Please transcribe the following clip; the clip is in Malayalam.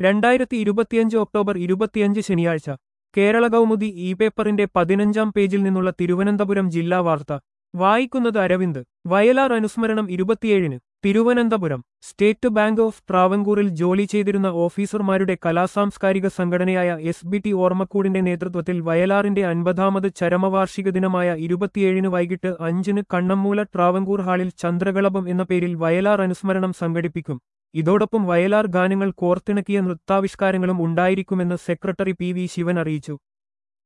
രണ്ടായിരത്തി ഇരുപത്തിയഞ്ച് ഒക്ടോബർ ഇരുപത്തിയഞ്ച് ശനിയാഴ്ച കേരള കൗമുദി ഇ പേപ്പറിന്റെ പതിനഞ്ചാം പേജിൽ നിന്നുള്ള തിരുവനന്തപുരം ജില്ലാ വാർത്ത വായിക്കുന്നത് അരവിന്ദ് വയലാർ അനുസ്മരണം ഇരുപത്തിയേഴിന് തിരുവനന്തപുരം സ്റ്റേറ്റ് ബാങ്ക് ഓഫ് ട്രാവൻകൂറിൽ ജോലി ചെയ്തിരുന്ന ഓഫീസർമാരുടെ കലാസാംസ്കാരിക സംഘടനയായ എസ് ബി ടി ഓർമ്മക്കൂടിന്റെ നേതൃത്വത്തിൽ വയലാറിന്റെ അൻപതാമത് ചരമവാർഷിക ദിനമായ ഇരുപത്തിയേഴിന് വൈകിട്ട് അഞ്ചിന് കണ്ണമ്മൂല ട്രാവൻകൂർ ഹാളിൽ ചന്ദ്രകളഭം എന്ന പേരിൽ വയലാർ അനുസ്മരണം സംഘടിപ്പിക്കും ഇതോടൊപ്പം വയലാർ ഗാനങ്ങൾ കോർത്തിണക്കിയ നൃത്താവിഷ്കാരങ്ങളും ഉണ്ടായിരിക്കുമെന്ന് സെക്രട്ടറി പി വി ശിവൻ അറിയിച്ചു